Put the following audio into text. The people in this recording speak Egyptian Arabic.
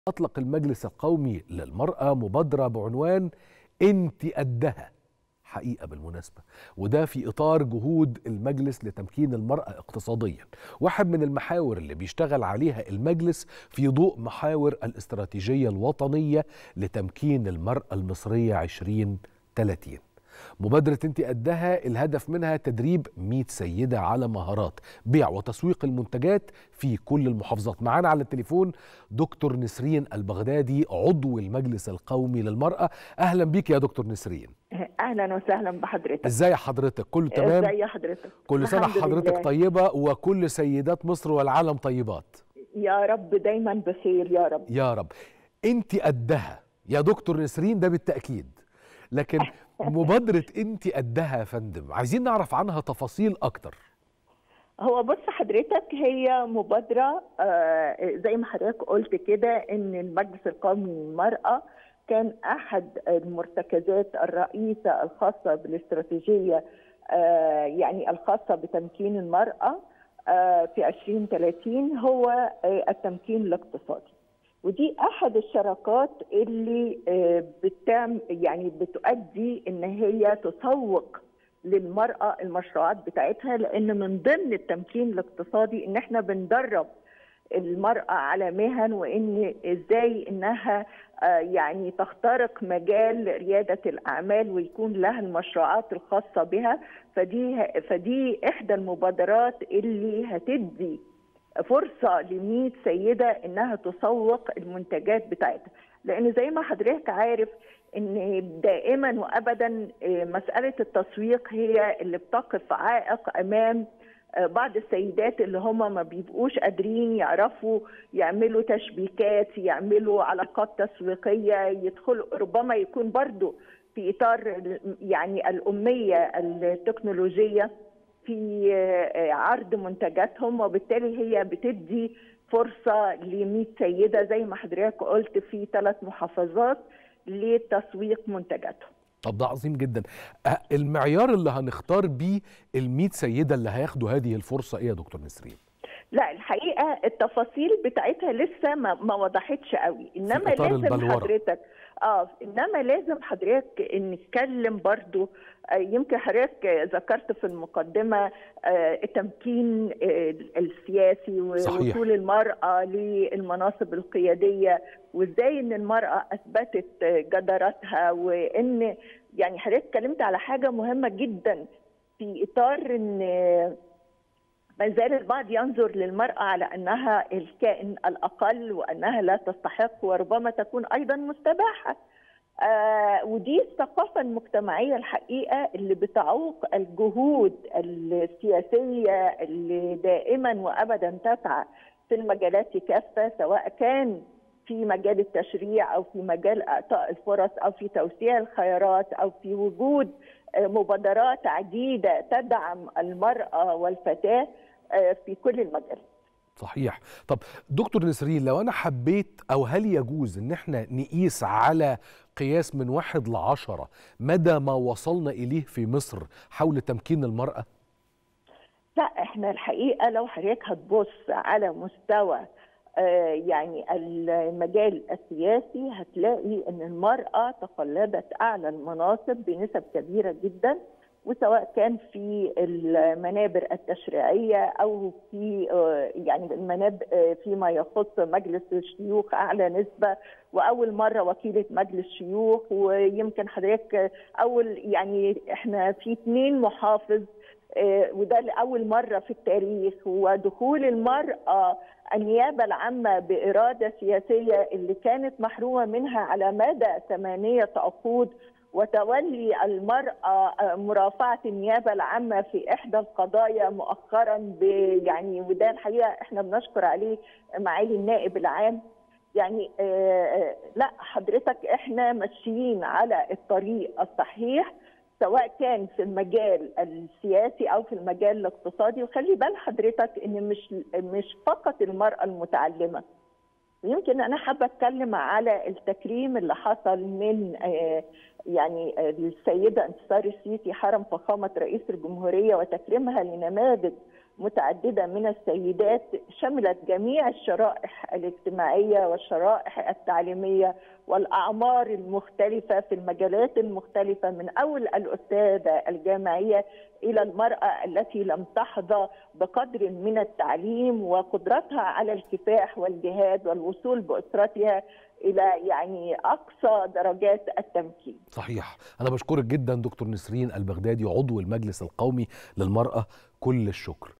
أطلق المجلس القومي للمرأة مبادرة بعنوان أنت قدها حقيقة بالمناسبة وده في إطار جهود المجلس لتمكين المرأة اقتصاديا واحد من المحاور اللي بيشتغل عليها المجلس في ضوء محاور الاستراتيجية الوطنية لتمكين المرأة المصرية 2030 مبادرة انت قدها الهدف منها تدريب 100 سيدة على مهارات بيع وتسويق المنتجات في كل المحافظات معانا على التليفون دكتور نسرين البغدادي عضو المجلس القومي للمرأة أهلا بيك يا دكتور نسرين اهلا وسهلا بحضرتك ازاي حضرتك كله تمام ازي حضرتك كل سنة الحمد حضرتك لله. طيبة وكل سيدات مصر والعالم طيبات يا رب دايما بخير يا رب يا رب انت قدها يا دكتور نسرين ده بالتأكيد لكن مبادرة انت قدها يا فندم عايزين نعرف عنها تفاصيل أكتر هو بص حضرتك هي مبادرة آه، زي ما حضرتك قلت كده ان المجلس القومي للمرأة كان احد المرتكزات الرئيسة الخاصة بالاستراتيجية آه، يعني الخاصة بتمكين المرأة آه، في 2030 هو آه، التمكين الاقتصادي ودي احد الشراكات اللي آه، بتعمل يعني بتؤدي ان هي تسوق للمرأة المشروعات بتاعتها لأن من ضمن التمكين الاقتصادي إن إحنا بندرب المرأة على مهن وإن إزاي إنها آه، يعني تخترق مجال ريادة الأعمال ويكون لها المشروعات الخاصة بها فدي فدي إحدى المبادرات اللي هتدي فرصة ل 100 سيدة إنها تسوق المنتجات بتاعتها لأن زي ما حضرتك عارف ان دائما وابدا آه، مساله التسويق هي اللي بتقف عائق امام آه، بعض السيدات اللي هم ما بيبقوش قادرين يعرفوا يعملوا تشبيكات يعملوا علاقات تسويقيه يدخلوا ربما يكون برضو في اطار ال- يعني الاميه التكنولوجيه في آه، عرض منتجاتهم وبالتالي هي بتدي فرصه ل 100 سيده زي ما حضرتك قلت في ثلاث محافظات لتسويق منتجاتهم طب ده عظيم جدا أه، المعيار اللي هنختار بيه ال سيدة اللي هياخدوا هذه الفرصة ايه يا دكتور نسرين لا الحقيقه التفاصيل بتاعتها لسه ما, ما وضحتش قوي انما إطار لازم البلورة. حضرتك اه انما لازم حضرتك نتكلم برضو آه، يمكن حضرتك ذكرت في المقدمه آه، التمكين آه، السياسي صحيح. ووصول المراه للمناصب القياديه وازاي ان المراه اثبتت آه، جدارتها وان يعني حضرتك اتكلمت على حاجه مهمه جدا في اطار ان آه، ما زال البعض ينظر للمرأة على أنها الكائن الأقل وأنها لا تستحق وربما تكون أيضا مستباحة آه ودي الثقافة المجتمعية الحقيقة اللي بتعوق الجهود السياسية اللي دائما وأبدا تسعى في المجالات كافة سواء كان في مجال التشريع أو في مجال إعطاء الفرص أو في توسيع الخيارات أو في وجود آه، مبادرات عديدة تدعم المرأة والفتاة آه، في كل المجالات صحيح طب دكتور نسرين لو انا حبيت او هل يجوز ان احنا نقيس على قياس من واحد لعشرة مدى ما وصلنا اليه في مصر حول تمكين المرأة لا احنا الحقيقه لو حضرتك هتبص على مستوى آه، يعني المجال السياسي هتلاقي ان المراه تقلدت اعلى المناصب بنسب كبيره جدا وسواء كان في المنابر التشريعيه او في آه، يعني المناب آه، فيما يخص مجلس الشيوخ اعلى نسبه واول مره وكيله مجلس شيوخ ويمكن حضرتك اول يعني احنا في اثنين محافظ آه، وده لأول مرة في التاريخ ودخول المرأة النيابة العامة بإرادة سياسية اللي كانت محرومة منها على مدى ثمانية عقود وتولي المرأة آه، مرافعة النيابة العامة في إحدى القضايا مؤخرا ب يعني وده الحقيقة إحنا بنشكر عليه معالي النائب العام يعني آه، آه، لا حضرتك إحنا ماشيين على الطريق الصحيح سواء كان في المجال السياسي او في المجال الاقتصادي وخلي بال حضرتك ان مش مش فقط المراه المتعلمه يمكن انا حابه اتكلم على التكريم اللي حصل من آه، يعني آه، السيده انتصار السيسي حرم فخامه رئيس الجمهوريه وتكريمها لنماذج متعدده من السيدات شملت جميع الشرائح الاجتماعيه والشرائح التعليميه والاعمار المختلفه في المجالات المختلفه من اول الاستاذه الجامعيه الى المراه التي لم تحظى بقدر من التعليم وقدرتها على الكفاح والجهاد والوصول باسرتها الى يعني اقصى درجات التمكين. صحيح، انا بشكرك جدا دكتور نسرين البغدادي عضو المجلس القومي للمراه كل الشكر.